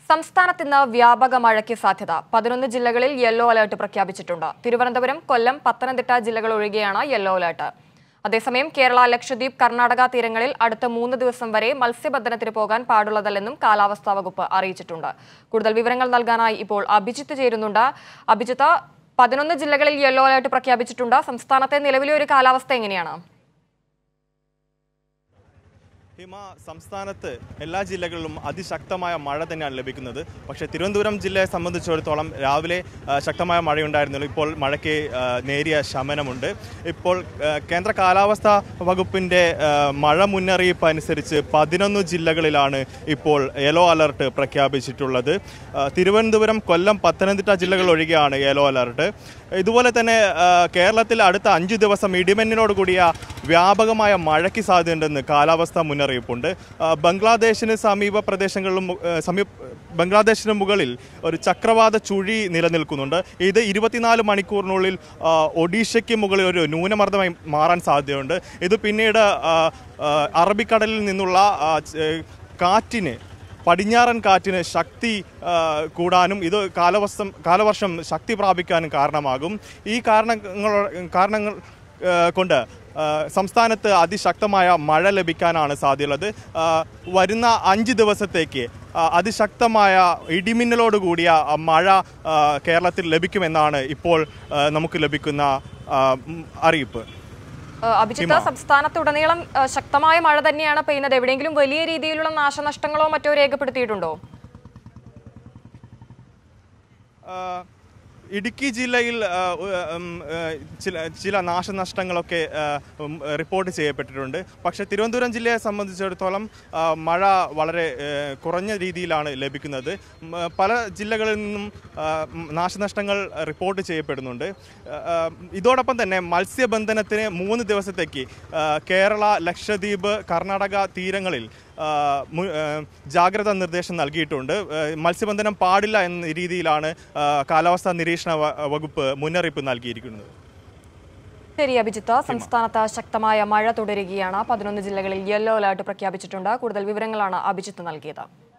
സംസ്ഥാനത്ത് ഇന്ന് വ്യാപക മഴയ്ക്ക് സാധ്യത പതിനൊന്ന് ജില്ലകളിൽ യെല്ലോ അലർട്ട് പ്രഖ്യാപിച്ചിട്ടുണ്ട് തിരുവനന്തപുരം കൊല്ലം പത്തനംതിട്ട ജില്ലകൾ ഒഴികെയാണ് യെല്ലോ അലർട്ട് അതേസമയം കേരള ലക്ഷദ്വീപ് കർണാടക തീരങ്ങളിൽ അടുത്ത മൂന്ന് ദിവസം വരെ മത്സ്യബന്ധനത്തിന് പോകാൻ പാടുള്ളതല്ലെന്നും കാലാവസ്ഥാ വകുപ്പ് അറിയിച്ചിട്ടുണ്ട് കൂടുതൽ വിവരങ്ങൾ നൽകാനായി ഇപ്പോൾ അഭിജിത്ത് ചേരുന്നുണ്ട് അഭിജിത്ത് പതിനൊന്ന് ജില്ലകളിൽ യെല്ലോ അലർട്ട് പ്രഖ്യാപിച്ചിട്ടുണ്ട് സംസ്ഥാനത്തെ നിലവിലെ ഒരു കാലാവസ്ഥ എങ്ങനെയാണ് ഹിമ സംസ്ഥാനത്ത് എല്ലാ ജില്ലകളിലും അതിശക്തമായ മഴ തന്നെയാണ് ലഭിക്കുന്നത് പക്ഷേ തിരുവനന്തപുരം ജില്ലയെ സംബന്ധിച്ചിടത്തോളം രാവിലെ ആ, ശക്തമായ മഴയുണ്ടായിരുന്നല്ലോ ഇപ്പോൾ മഴയ്ക്ക് ആ, നേരിയ ശമനമുണ്ട് ഇപ്പോൾ ആ, കേന്ദ്ര കാലാവസ്ഥാ വകുപ്പിൻ്റെ ആ, മഴ മുന്നറിയിപ്പ് അനുസരിച്ച് പതിനൊന്ന് ജില്ലകളിലാണ് ഇപ്പോൾ യെല്ലോ അലർട്ട് പ്രഖ്യാപിച്ചിട്ടുള്ളത് ആ, തിരുവനന്തപുരം കൊല്ലം പത്തനംതിട്ട ജില്ലകൾ ഒഴികെയാണ് യെല്ലോ അലർട്ട് ഇതുപോലെ തന്നെ ആ, കേരളത്തിൽ അടുത്ത അഞ്ച് ദിവസം ഇടിമിന്നലോട് കൂടിയ വ്യാപകമായ മഴയ്ക്ക് സാധ്യതയുണ്ടെന്ന് കാലാവസ്ഥാ മുന്നറിയിപ്പുണ്ട് ആ, ബംഗ്ലാദേശിന് സമീപ പ്രദേശങ്ങളിലും ആ, സമീപ ബംഗ്ലാദേശിന് മുകളിൽ ഒരു ചക്രവാത ചുഴി നിലനിൽക്കുന്നുണ്ട് ഇത് ഇരുപത്തിനാല് മണിക്കൂറിനുള്ളിൽ ആ, ഒഡീഷയ്ക്ക് മുകളിൽ ഒരു ന്യൂനമർദ്ദമായി മാറാൻ സാധ്യതയുണ്ട് ഇത് പിന്നീട് ആ, ആ, അറബിക്കടലിൽ നിന്നുള്ള ആ, ച- കാറ്റിന് പടിഞ്ഞാറൻ കാറ്റിന് ശക്തി ആ, കൂടാനും ഇത് കാലവർഷം കാലവർഷം ശക്തി പ്രാപിക്കാനും കാരണമാകും ഈ കാരണങ്ങൾ കാരണങ്ങൾ ആ, കൊണ്ട് ആ, സംസ്ഥാനത്ത് അതിശക്തമായ മഴ ലഭിക്കാനാണ് സാധ്യതയുള്ളത് ആ, വരുന്ന അഞ്ച് ദിവസത്തേക്ക് ആ, അതിശക്തമായ ഇടിമിന്നലോട് കൂടിയ ആ, മഴ ആ, കേരളത്തിൽ ലഭിക്കുമെന്നാണ് ഇപ്പോൾ ആ, നമുക്ക് ലഭിക്കുന്ന ആ, ഉം, അറിയിപ്പ് ഏഹ് അഭിജിത്ത് സംസ്ഥാനത്തുടനീളം ഏഹ് ശക്തമായ മഴ തന്നെയാണ് പെയ്യുന്നത് എവിടെയെങ്കിലും വലിയ രീതിയിലുള്ള നാശനഷ്ടങ്ങളോ മറ്റോ രേഖപ്പെടുത്തിയിട്ടുണ്ടോ ആ, ഇടുക്കി ജില്ലയിൽ ആ, ഉ- ഉം, ആ, ചില ചില നാശനഷ്ടങ്ങളൊക്കെ ആ, ഉം, റിപ്പോർട്ട് ചെയ്യപ്പെട്ടിട്ടുണ്ട് പക്ഷേ തിരുവനന്തപുരം ജില്ലയെ സംബന്ധിച്ചിടത്തോളം ആ, മഴ വളരെ ഏ, കുറഞ്ഞ രീതിയിലാണ് ലഭിക്കുന്നത് ഉം, ആ, പല ജില്ലകളിൽ നിന്നും ആ, ഉം, നാശനഷ്ടങ്ങൾ റിപ്പോർട്ട് ചെയ്യപ്പെടുന്നുണ്ട് ആ, ആ, ഇതോടൊപ്പം തന്നെ മത്സ്യബന്ധനത്തിന് മൂന്ന് ദിവസത്തേക്ക് ആ, കേരള ലക്ഷദ്വീപ് കർണാടക തീരങ്ങളിൽ ആ, മു- ആ, ജാഗ്രതാ നിർദ്ദേശം നൽകിയിട്ടുണ്ട് ആ, മത്സ്യബന്ധനം പാടില്ല എന്ന രീതിയിലാണ് ആ, കാലാവസ്ഥാ നിരീക്ഷണ വ- വകുപ്പ് മുന്നറിയിപ്പ് നൽകിയിരിക്കുന്നത് ശരി അഭിജിത്ത് സംസ്ഥാനത്ത് ശക്തമായ മഴ തുടരുകയാണ് പതിനൊന്ന് ജില്ലകളിൽ യെല്ലോ അലർട്ട് പ്രഖ്യാപിച്ചിട്ടുണ്ട് കൂടുതൽ വിവരങ്ങളാണ് അഭിജിത്ത് നൽകിയത്